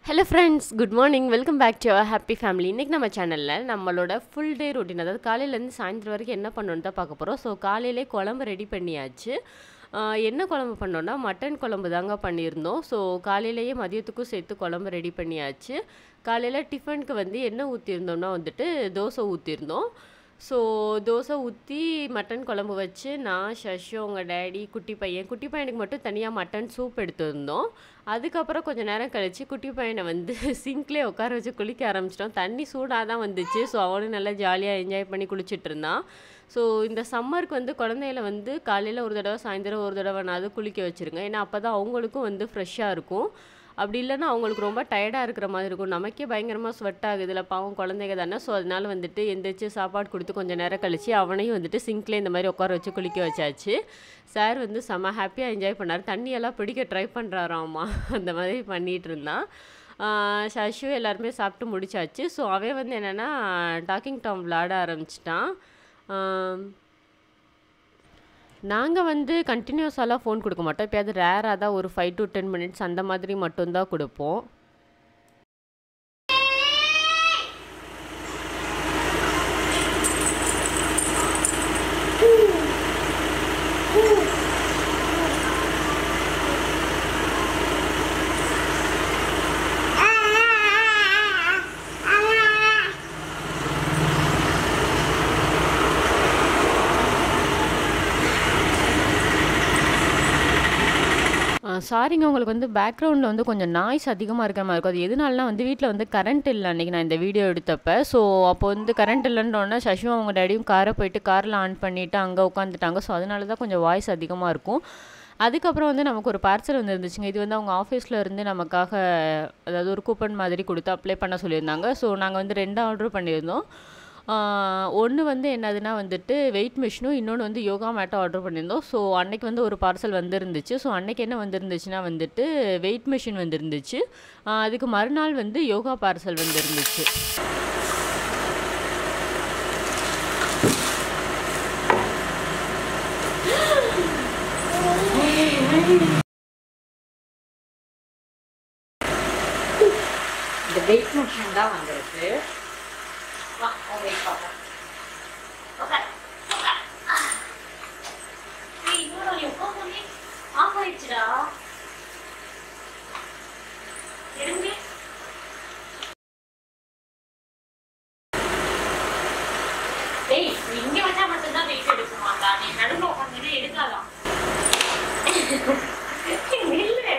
Hello friends good morning welcome back to our happy family இன்றைக்கி நம்ம சேனலில் நம்மளோட ஃபுல் டே ரொட்டீன் அதாவது காலையிலேருந்து சாயந்தரம் வரைக்கும் என்ன பண்ணணுன்னு தான் பார்க்க போகிறோம் ஸோ காலையிலே குழம்பு ரெடி பண்ணியாச்சு ஆஹ் என்ன குழம்பு பண்ணோன்னா மட்டன் குழம்பு தாங்க பண்ணியிருந்தோம் ஸோ காலையிலேயே மதியத்துக்கும் சேர்த்து குழம்பு ரெடி பண்ணியாச்சு காலையில் டிஃபனுக்கு வந்து என்ன ஊற்றிருந்தோம்னா வந்துட்டு தோசை ஊற்றிருந்தோம் ஸோ தோசை ஊற்றி மட்டன் குழம்பு வச்சு நான் சஷு உங்கள் டேடி குட்டி பையன் குட்டி பையனுக்கு மட்டும் தனியாக மட்டன் சூப் எடுத்துருந்தோம் அதுக்கப்புறம் கொஞ்சம் நேரம் கழித்து குட்டி பையனை வந்து சிங்க்லேயே உட்கார வச்சு குளிக்க ஆரம்பிச்சிட்டோம் தண்ணி சூடாக தான் வந்துச்சு ஸோ அவனும் நல்லா ஜாலியாக என்ஜாய் பண்ணி குளிச்சிட்டு இருந்தான் ஸோ இந்த சம்மருக்கு வந்து குழந்தையில வந்து காலையில் ஒரு தடவை சாயந்தரம் ஒரு தடவைனாவது குளிக்க வச்சுருங்க ஏன்னா அப்போ தான் அவங்களுக்கும் வந்து ஃப்ரெஷ்ஷாக இருக்கும் அப்படி இல்லைன்னா அவங்களுக்கு ரொம்ப டயர்டாக இருக்கிற மாதிரி இருக்கும் நமக்கே பயங்கரமாக ஸ்வெட் ஆகுது இல்லை பாவம் குழந்தைங்க தானே ஸோ அதனால வந்துட்டு எந்திரிச்சு சாப்பாடு கொடுத்து கொஞ்சம் நேரம் கழிச்சு அவனையும் வந்துட்டு சிங்க்லேயே இந்த மாதிரி உட்கார வச்சு குளிக்க வச்சாச்சு சார் வந்து செம்ம ஹாப்பியாக என்ஜாய் பண்ணார் தண்ணியெல்லாம் பிடிக்க ட்ரை பண்ணுறாராம்மா அந்த மாதிரி பண்ணிகிட்டு இருந்தான் ஆஹ் சஷு எல்லாருமே சாப்பிட்டு முடிச்சாச்சு ஸோ அவன் வந்து என்னென்னா டாக்கிங் டாம் விளாட ஆரம்பிச்சிட்டான் நாங்கள் வந்து கண்டினியூஸாலாம் ஃபோன் கொடுக்க மாட்டோம் எப்பயாவது ரேராக தான் ஒரு ஃபைவ் டு டென் மினிட்ஸ் அந்த மாதிரி மட்டும்தான் கொடுப்போம் சாரிங்க உங்களுக்கு வந்து பேக்ரவுண்டில் வந்து கொஞ்சம் நாய்ஸ் அதிகமாக இருக்கிற மாதிரி இருக்கும் அது எதனாலனா வந்து வீட்டில் வந்து கரண்ட் இல்லை அன்றைக்கி நான் இந்த வீடியோ எடுத்தப்ப ஸோ அப்போ வந்து கரண்ட் இல்லைன்றோன்னா சஷுவும் அவங்க டேடியும் காரை போயிட்டு காரில் ஆன் பண்ணிவிட்டு அங்கே உட்காந்துட்டாங்க ஸோ அதனால தான் கொஞ்சம் வாய்ஸ் அதிகமாக இருக்கும் அதுக்கப்புறம் வந்து நமக்கு ஒரு பார்சல் வந்து இருந்துச்சுங்க இது வந்து அவங்க ஆஃபீஸில் இருந்து நமக்காக அதாவது ஒரு கூப்பன் மாதிரி கொடுத்து அப்ளை பண்ண சொல்லியிருந்தாங்க ஸோ நாங்கள் வந்து ரெண்டு ஆர்டர் பண்ணியிருந்தோம் ஒன்று வந்து என்னதுன்னா வந்துட்டு வெயிட் மிஷினும் இன்னொன்று வந்து யோகா மேட்டும் ஆர்டர் பண்ணியிருந்தோம் ஸோ அன்னைக்கு வந்து ஒரு பார்சல் வந்துருந்துச்சு ஸோ அன்னைக்கு என்ன வந்துருந்துச்சுன்னா வந்துட்டு வெயிட் மிஷின் வந்துருந்துச்சு ஆஹ் அதுக்கு மறுநாள் வந்து யோகா பார்சல் வந்துருந்துச்சு இந்த வெயிட் மிஷின் தான் வந்திருக்கு வா, உன் weight பார்ப்போம். உட்கார், உட்கார். ஏய், என்னடா நீ உட்கார்ந்தோனே off ஆயிடுச்சுடா. எடுங்க. டேய், நீ இங்க வச்சா மட்டும்தான் weight எடுக்குமாடா. நீ நடுவுல உட்கார்ந்தீன்னா எடுக்காதாம். நில்லு.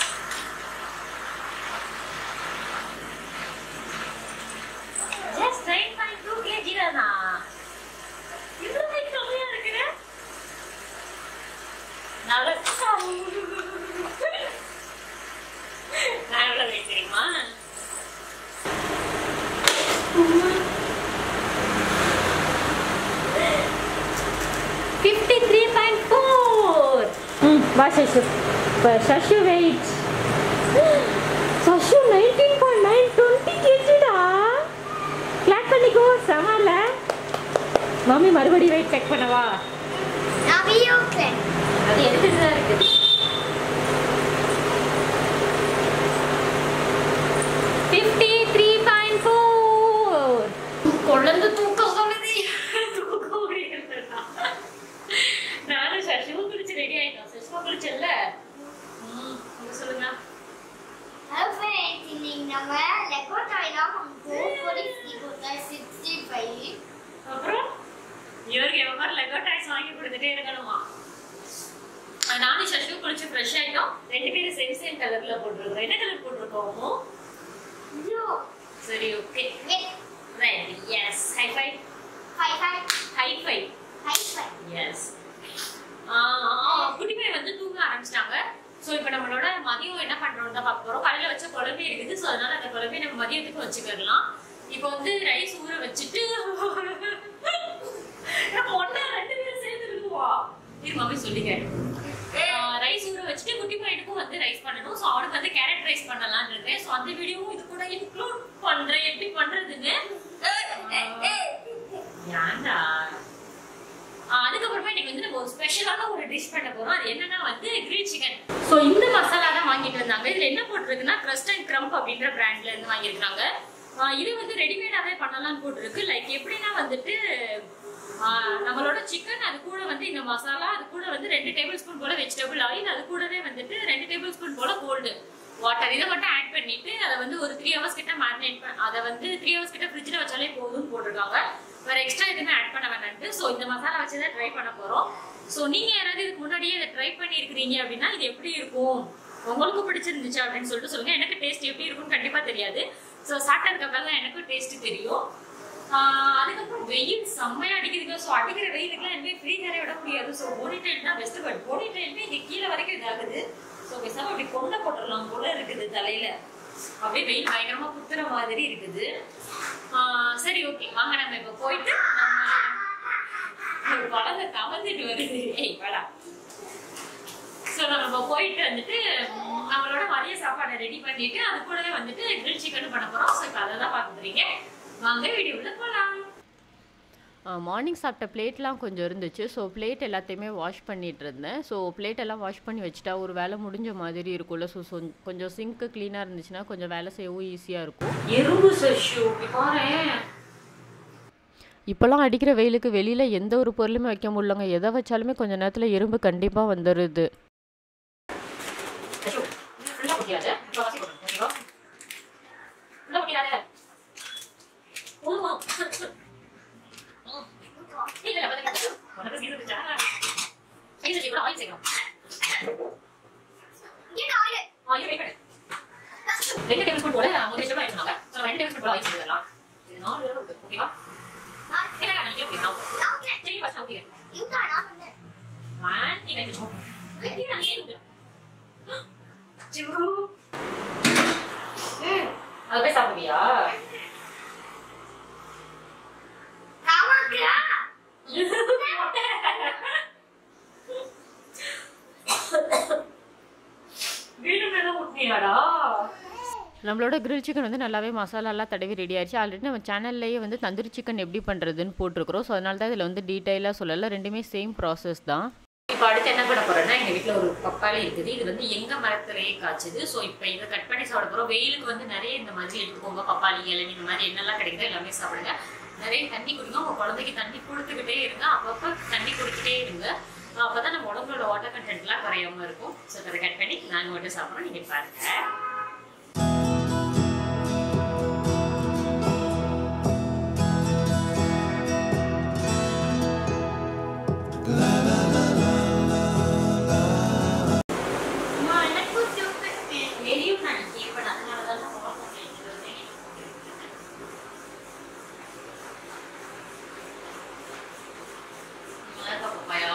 Just 9.2 kg தானா? இவ்வளவு weight கம்மியா இருக்குற? நான் எவ்வளவு- நான் எவ்வளவு weight தெரியுமா? Fifty-three point four. ம் வா சஷு இப்போ Sashu weight Sashu nineteen point nine twenty கேஜிடா கிளாக் பண்ணிக்கோ சமால மம்மி மறுபடியும் வெயிட் செக் பண்ணவா அது எடுத்துட்டு தான் இருக்குது ஃபிஃப்டி த்ரீ பாயிண்ட் ஃபோர் குழந்தை தூக்கம் சொல்லுது தூக்கம் முடியலடா. நானும் சசிவும் குளிச்சு ரெடி ஆயிட்டோம் சசிமா குளிச்சல்ல ம், நீங்க சொல்லுங்க அப்புறம் இவருக்கு எவ்வளோ மாதிரி லெகோ டாய்ஸ் வாங்கி கொடுத்துட்டே இருக்கணுமா அஹ் நானும் சசிவு குளிச்சு ஃப்ரெஷ் ஆயிட்டோம் ரெண்டு பேரும் சேம் சேம் கலர்ல போட்டிருக்கோம் என்ன கலர் போட்டிருக்கோமோ சரி okay ready yes high five high five yes குட்டி பையன் வந்து தூங்க ஆரம்பிச்சிட்டாங்க ஸோ இப்போ நம்மளோட மதியம் என்ன பண்றோம் தான் பார்க்க போறோம் காலையில வச்ச குழம்பு இருக்குது ஸோ அதனால அந்த குழம்பை நம்ம மதியத்துக்கு வச்சுக்கிடலாம் இப்போ வந்து ரைஸ் ஊற வச்சுட்டு நம்ம ஒண்ணா ரெண்டு பேரும் சேர்ந்து இருக்குவா இது மம்மி சொல்லிக்க ரைஸ் ஊற வச்சுட்டு குட்டி பையனுக்கும் வந்து ரைஸ் பண்ணணும் ஸோ அவனுக்கு வந்து கேரட் ரைஸ் பண்ணலாம்னு இருக்கேன் ஸோ அந்த வீடியோவும் இது கூட இன்க்ளூட் பண்றேன் எப்படி பண்றதுன்னு ஏன்டா ஆஹ் அதுக்கப்புறமா இன்னைக்கு வந்து நம்ம ஒரு ஸ்பெஷலான ஒரு டிஷ் பண்ண போறோம் அது என்னன்னா வந்து கிரில் சிக்கன் ஸோ இந்த மசாலா தான் வாங்கிட்டு வந்தாங்க இதுல என்ன போட்டிருக்குன்னா க்ரஸ்ட் அண்ட் க்ரம்ப் அப்படின்ற பிராண்ட்ல இருந்து வாங்கியிருக்காங்க ஆஹ் இது வந்து ரெடிமேடாவே பண்ணலாம்னு போட்டிருக்கு லைக் எப்படின்னா வந்துட்டு ஆஹ் நம்மளோட சிக்கன் அது கூட வந்து இந்த மசாலா அது கூட வந்து ரெண்டு டேபிள் ஸ்பூன் போல வெஜிடபிள் ஆயில் அது கூடவே வந்துட்டு ரெண்டு டேபிள் ஸ்பூன் போல கோல்டு வாட்டர் இதை மட்டும் ஆட் பண்ணிட்டு அதை வந்து ஒரு த்ரீ ஹவர்ஸ் கிட்ட மேரினேட் பண்ண அதை வந்து த்ரீ ஹவர்ஸ் கிட்ட ஃப்ரிட்ஜில் வச்சாலே போதும்னு போட்டிருக்காங்க வேற எக்ஸ்ட்ரா எதுவுமே ஆட் பண்ண வேணாம்ட்டு ஸோ இந்த மசாலா வச்சு தான் ட்ரை பண்ண போறோம் ஸோ நீங்க யாராவது இதுக்கு முன்னாடியே இதை ட்ரை பண்ணியிருக்கிறீங்க அப்படின்னா இது எப்படி இருக்கும் உங்களுக்கு பிடிச்சிருந்துச்சு அப்படின்னு சொல்லிட்டு சொல்லுங்க எனக்கு டேஸ்ட் எப்படி இருக்கும்னு கண்டிப்பா தெரியாது ஸோ சாப்பிட்டதுக்கு அப்புறம் தான் எனக்கும் டேஸ்ட் தெரியும் ஆஹ் அதுக்கப்புறம் வெயில் செம்மையா அடிக்குதுங்க ஸோ அடிக்கிற வெயிலுக்குலாம் எதுவுமே ஃப்ரீ நிறைய விட முடியாது ஸோ போனி டைல் தான் பெஸ்ட் பட் போனி டைலுமே இங்க கீழே வரைக்கும் இதாகுது ஸோ பேசாம அப்படி கொண்டை போட்டுடலாம் போல இருக்குது தலையில அப்படியே வெயில் பயங்கரமா குத்துற மாதிரி இருக்குது ஆஹ் சரி ஓகே வாங்க நம்ம இப்ப போயிட்டு நம்ம ஒரு குழந்தை தவந்துட்டு வருது ஏய் வாடா ஸோ நம்ம போயிட்டு வந்துட்டு ம், நம்மளோட மதிய சாப்பாடை ரெடி பண்ணிட்டு அது கூடவே வந்துட்டு கிரில் சிக்கன் பண்ண போறோம் ஸோ இப்போ அதை தான் பார்க்க போறீங்க வாங்க வீடியோவில் போகலாம் மார்னிங் சாப்பிட்ட பிளேட்லாம் கொஞ்சம் இருந்துச்சு ஸோ பிளேட் எல்லாத்தையுமே வாஷ் பண்ணிட்டு இருந்தேன் ஸோ பிளேட் எல்லாம் வாஷ் பண்ணி வச்சுட்டா ஒரு வேலை முடிஞ்ச மாதிரி இருக்கும்ல ஸோ கொஞ்சம் சிங்க்கு க்ளீனாக இருந்துச்சுன்னா கொஞ்சம் வேலை செய்யவும் ஈஸியாக இருக்கும் எறும்பு சஷு பாரு இப்போல்லாம் அடிக்கிற வெயிலுக்கு வெளியில் எந்த ஒரு பொருளுமே வைக்க முடியலங்க எதை வச்சாலுமே கொஞ்ச நேரத்தில் எறும்பு கண்டிப்பாக வந்துடுது சஷு ஃபுல்லாக குடிக்காத இப்போ வாசி போடுறேன் ஓகேவா ஃபுல்லாக குடிக்காத போதுமா இல்ல இல்ல பதக்க உனக்கு சீர்ந்துச்சா சீர்ந்துச்சு கூட ஆயில் சேர்க்கணும் ஆயில் வெயிட் பண்ணு ரெண்டு டேபிள் ஸ்பூன் போல ஒரு நிமிஷம் ஆயிடுச்சு நாங்க ஸோ ரெண்டு டேபிள் ஸ்பூன் போல ஆயில் சேர்த்துடலாம் இது நாலு தடவை இருக்கு ஓகேவா இல்ல நான் நினைக்கிறேன் ஓகே சரி ஃபர்ஸ்ட் ஓகே ஒன் நீங்க இது சும்மா இது நான் ஏன் சிவு அது போய் சாப்பிடுவியா வீடு மேல ஊட்டியாடா நம்மளோட கிரில் சிக்கன் வந்து நல்லாவே மசாலாலாம் தடவி ரெடி ஆயிடுச்சு ஆல்ரெடி நம்ம சேனல்லையே வந்து தந்தூரி சிக்கன் எப்படி பண்ணுறதுன்னு போட்டிருக்கிறோம் ஸோ அதனால தான் இதில் வந்து டீட்டெயிலாக சொல்லலை ரெண்டுமே சேம் ப்ராசஸ் தான் இப்போ அடுத்து என்ன பண்ண போறோம்னா எங்க வீட்ல ஒரு பப்பாளி இருக்குது இது வந்து எங்க மரத்திலேயே காய்ச்சது ஸோ இப்போ இதை கட் பண்ணி சாப்பிட போறோம் வெயிலுக்கு வந்து நிறைய இந்த மாதிரி எடுத்துக்கோங்க பப்பாளி இளநீ இந்த மாதிரி என்னெல்லாம் கிடைக்குதோ எல்லாமே சாப்பிடுங்க நிறைய தண்ணி குடிங்க உங்க குழந்தைக்கு தண்ணி கொடுத்துக்கிட்டே இருங்க அப்பப்போ தண்ணி குடிச்சிட்டே இருங்க அப்பதான் நம்ம உடம்போட வாட்டர் கண்டென்ட்லாம் குறையாம இருக்கும் ஸோ அதை கட் பண்ணி நாங்கள் மட்டும் சாப்பிட்றோம் நீங்க பாருங்க அம்மா, எனக்கும் super fan. வெளியும் நான் கேட்பேன் அதனால தான் நான் call பண்ணிட்டு இருந்தேன். பப்பாயா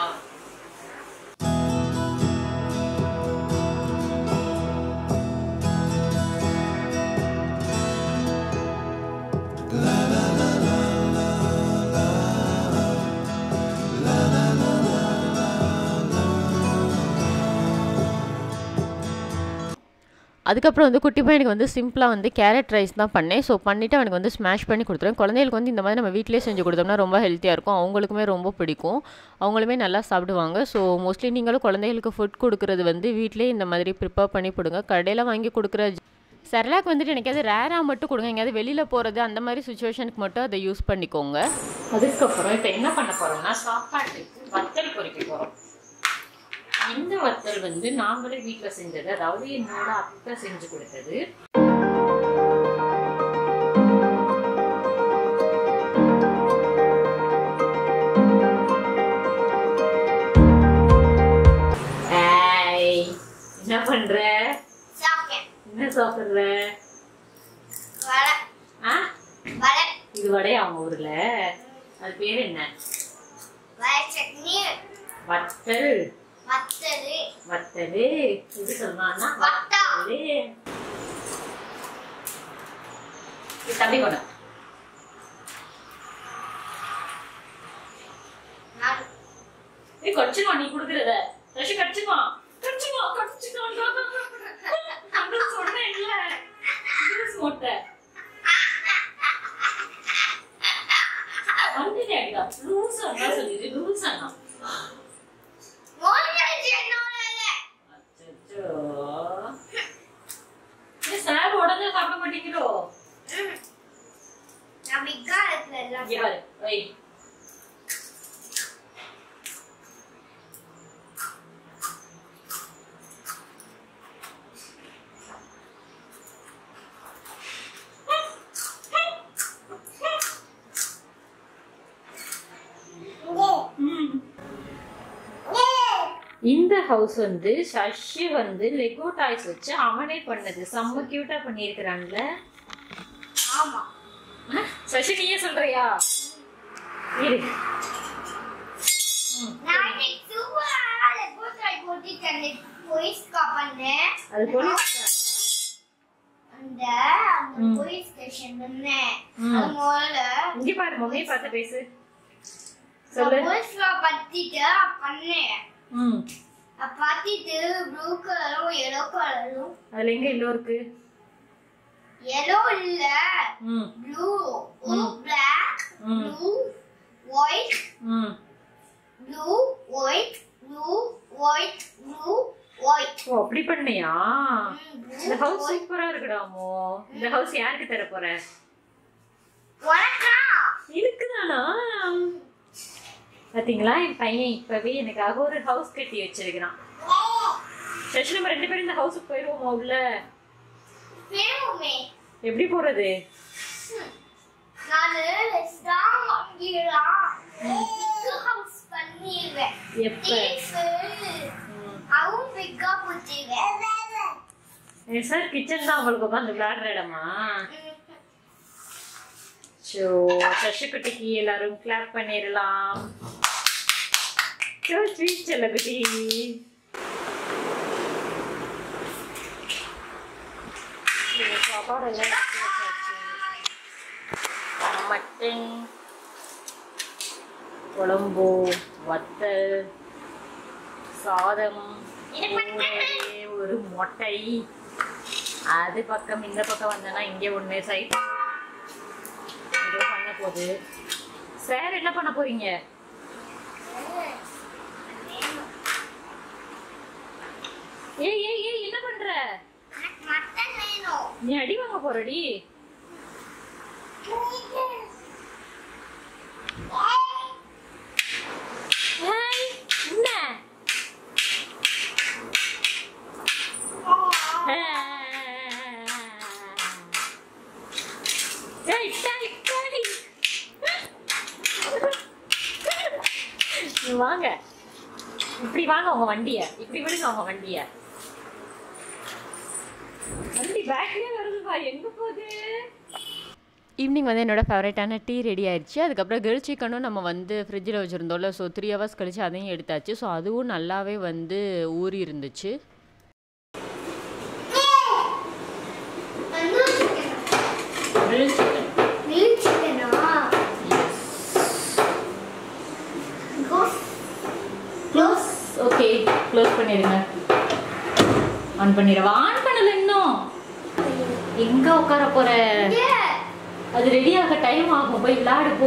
அதுக்கப்புறம் வந்து குட்டி பையனுக்கு வந்து சிம்பிளாக வந்து கேரட் ரைஸ் தான் பண்ணேன் ஸோ பண்ணிவிட்டு அவனுக்கு வந்து ஸ்மாஷ் பண்ணி கொடுத்துருவேன் குழந்தைகளுக்கு வந்து இந்த மாதிரி நம்ம வீட்டிலே செஞ்சு கொடுத்தோம்னா ரொம்ப ஹெல்த்தியாக இருக்கும் அவங்களுக்குமே ரொம்ப பிடிக்கும் அவங்களுமே நல்லா சாப்பிடுவாங்க ஸோ மோஸ்ட்லி நீங்களும் குழந்தைகளுக்கு ஃபுட் கொடுக்குறது வந்து வீட்டிலே இந்த மாதிரி ப்ரிப்பேர் பண்ணி கொடுங்க கடையில் வாங்கி கொடுக்குற செரலாக் வந்துட்டு எனக்கு அது ரேராக மட்டும் கொடுங்க எங்கேயாவது வெளியில் போகிறது அந்த மாதிரி சுச்சுவேஷனுக்கு மட்டும் அதை யூஸ் பண்ணிக்கோங்க அதுக்கப்புறம் இப்ப என்ன பண்ண போறோம்னா சாப்பாட்டுக்கு வத்தல் பொரிக்க போறோம் இந்த வத்தல் வந்து நாங்களே வீட்ல செஞ்சது அதாவது என்னோட அத்தை செஞ்சு கொடுத்தது ஏய், என்ன பண்ற என்ன சாப்பிடுற ஆ இது வடையா அவங்க ஊர்ல அது பேர் என்ன வத்தல் வத்தலு இது சொன்னான்னா வத்தா. வத்தலு இது தம்பி கொண்டு ஏ கடிச்சுமா நீ குடுக்கறத ரஷி கடிச்சுமா கடிச்சுமா கடிச்சுமா அப்படின்னு சொன்னேன் இல்ல ஜூஸ் மொட்டை வந்துட்டே அடிக்கா லூசா அதான் சொல்லிடு ரூல்ஸ் அண்ணா அச்சச்சோ. ஏன் சார் உடனே சாப்பிட மாட்டீங்களோ இங்க பாரு வை இந்த ஹவுஸ் வந்து சஷி வந்து லெகோ டாய்ஸ் வச்சு அவனே பண்ணது செம்ம கியூட்டா பண்ணியிருக்கிறான்ல சஷி நீயே சொல்றியா இரு அது போலீஸ் அந்த அந்த ம். போலீஸ் ஸ்டேஷன் தானே ம். அது முதல்ல இங்க பாரு மம்மியை பார்த்து பேசு சொல்லு போலீஸ்ல பத்திட்டு பண்ணேன் ம் பார்த்துட்டு ப்ளூ கலரும் எல்லோ கலரும் அதுல எங்க எல்லோ இருக்கு எல்லோ இல்ல ம் blue hmm. Black hmm. Blue white hmm blue white blue white blue white ஓ அப்படி பண்ணியா இந்த ஹவுஸ் சூப்பரா இருக்குடாமோ இந்த ஹவுஸ் யாருக்கு தர போற உனக்கா இருக்குதானா பாத்தீங்களா என் பையன் இப்பவே எனக்காக ஒரு ஹவுஸ் கட்டி வச்சிருக்கிறான் சசி நம்ம ரெண்டு பேரும் இந்த ஹவுஸுக்கு போயிருவோமா உள்ள வேணுமே எப்படி போறது நானு ஸ்ட்ராங் வாங்கிடலாம் பிக் ஹவுஸ் பண்ணிடுவேன் எப்ப தீஃபு ம். அதுவும் பிக்கா போச்சுவேன் ஏ சார் கிச்சன் தான் உங்களுக்கு உட்காந்து விளையாடுற இடமா ஸோ சசிக்குட்டிக்கு எல்லாரும் கிளாப் பண்ணிடலாம் ஸோ ஸ்வீட் செல்லக்குட்டி இது சாப்பாடு எல்லாம் எடுத்து வச்சாச்சு. மட்டன் குழம்பு வத்தல் சாதம் ஒரே ஒரு மொட்டை அது பக்கம் இந்த பக்கம் வந்தனா இங்கே ஒண்ணு சைட் ஏதோ பண்ண போகுது சார் என்ன பண்ண போறீங்க ஏய் ஏய் ஏய் என்ன பண்ற மட்டன் வேணும் நீ அடி வாங்க போறடி ஏய், என்ன டேய், டேய், டேய். நீ வாங்க இப்படி வாங்க உங்க வண்டிய இப்படி விடுங்க உங்க வண்டிய வண்டி பேக்லயே வருதுப்பா எங்க போகுது ஈவினிங் வந்து என்னோட ஃபேவரட்டான டீ ரெடி ஆயிடுச்சு அதுக்கப்புறம் கிரில் சிக்கனும் நம்ம வந்து ஃப்ரிட்ஜில் வச்சுருந்தோம்ல ஸோ த்ரீ ஹவர்ஸ் கழிச்சு அதையும் எடுத்தாச்சு ஸோ அதுவும் நல்லாவே வந்து ஊறி இருந்துச்சு grill chicken. Grilled chicken ஆ? Go- க்ளோஸ் ஓகே க்ளோஸ் பண்ணிடுங்க ஆன் பண்ணிடவா ஆன் பண்ணல இன்னும் எங்க உட்கார போற Yeah. அது ரெடி ஆக டைம் ஆகும் போய் விளையாடு போ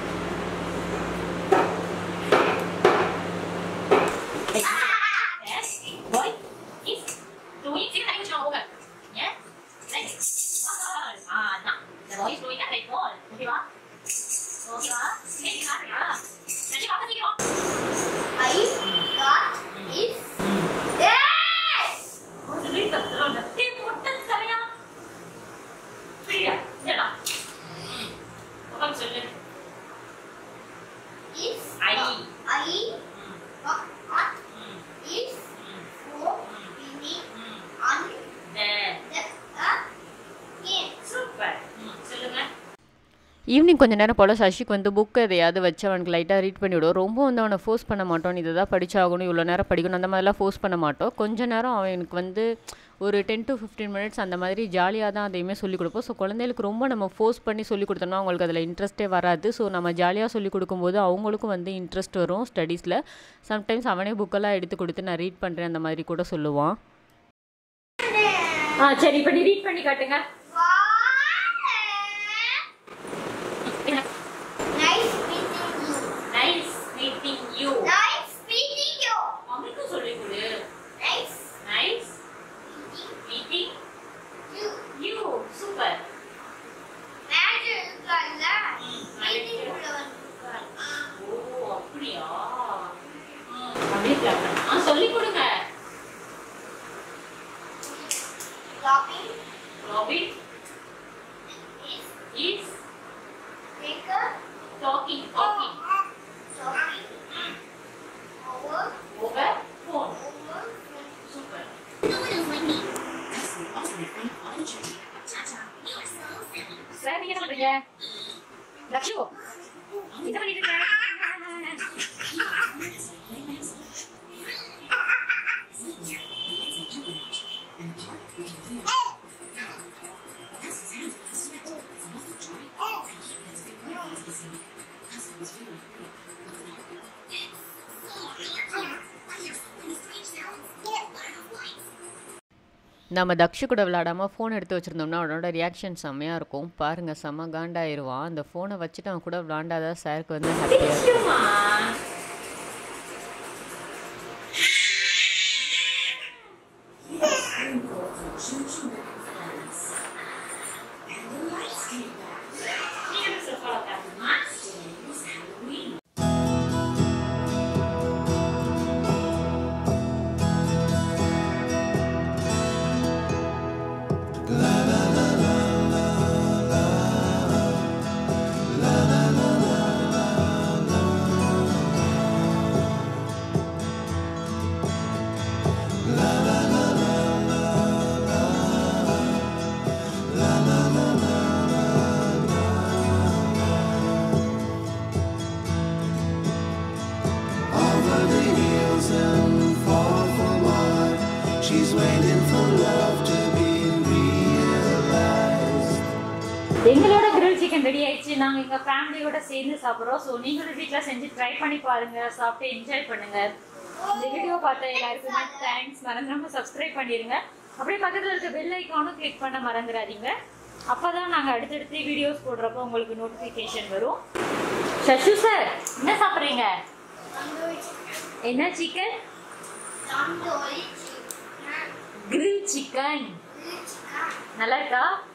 Boy, is doing things like you Yeah? Like, ah, nah. The boy is doing that like ball. Okay, ba? Okay, ba? Sige, sige, sige. Nanti kakak sige, oh. I got is yes. Is I. I got got is for meaning on the uh, game. Evening கொஞ்ச நேரம் போல் சஷிக்கு வந்து book எதையாவது வச்சு அவனுக்கு லைட்டாக read பண்ணி விடுவோம் ரொம்ப வந்து அவனை ஃபோர்ஸ் பண்ண மாட்டோம் இதை தான் படிச்சாகணும் இவ்வளோ நேரம் படிக்கணும் அந்த மாதிரிலாம் ஃபோர்ஸ் பண்ண மாட்டோம் கொஞ்ச நேரம் அவனுக்கு வந்து ஒரு டென் டு ஃபிஃப்டீன் மினிட்ஸ் அந்த மாதிரி ஜாலியாக தான் அதையுமே சொல்லிக் கொடுப்போம் ஸோ குழந்தைகளுக்கு ரொம்ப நம்ம ஃபோர்ஸ் பண்ணி சொல்லிக் கொடுத்தோம்னா அவங்களுக்கு அதில் இன்ட்ரெஸ்ட்டே வராது ஸோ நம்ம ஜாலியாக சொல்லிக் கொடுக்கும்போது அவங்களுக்கும் வந்து இன்ட்ரெஸ்ட் வரும் ஸ்டடீஸில் சம்டைம்ஸ் அவனே புக்கெல்லாம் எடுத்து கொடுத்து நான் ரீட் பண்ணுறேன் அந்த மாதிரி கூட சொல்லுவான் ஆ சரி இப்போ நீ ரீட் பண்ணி காட்டுங்க Nice meeting you. Nice Robin is is bigger talking talking talking over over phone. over Super. Sir நீங்க என்ன பண்றீங்க லக்ஷு என்ன பண்ணிட்டு இருக்க நம்ம தக்ஷு கூட விளையாடாமல் ஃபோன் எடுத்து வச்சுருந்தோம்னா அவனோட ரியாக்ஷன் செம்மையாக இருக்கும் பாருங்கள் செம்ம காண்டாயிருவான் அந்த ஃபோனை வச்சுட்டு அவன் கூட விளாண்டாதான் சாருக்கு வந்து ஹாப்பியாக இருக்கும் லக்ஷுமா நீங்க ஃபாலோ பண்ணுமா over the hills and far from mine. She's waiting for love to be realized. எங்களோட கிரில் சிக்கன் ரெடி ஆயிடுச்சு நாங்க எங்க ஃபேமிலியோட சேர்ந்து சாப்பிடுறோம் ஸோ நீங்களும் வீட்ல செஞ்சு ட்ரை பண்ணி பாருங்க சாப்பிட்டு என்ஜாய் பண்ணுங்க இந்த வீடியோ பார்த்த எல்லாருக்குமே தேங்க்ஸ் மறந்துடாம சப்ஸ்கிரைப் பண்ணிருங்க அப்படியே பக்கத்துல இருக்க பெல் ஐக்கானும் கிளிக் பண்ண மறந்துடாதீங்க அப்பதான் நாங்க அடுத்தடுத்து வீடியோஸ் போடுறப்போ உங்களுக்கு நோட்டிபிகேஷன் வரும் சஷு சார் என்ன சாப்பிடுறீங்க tandoori chicken என்ன chicken tandoori chicken grill chicken grill chicken நல்லா இருக்கா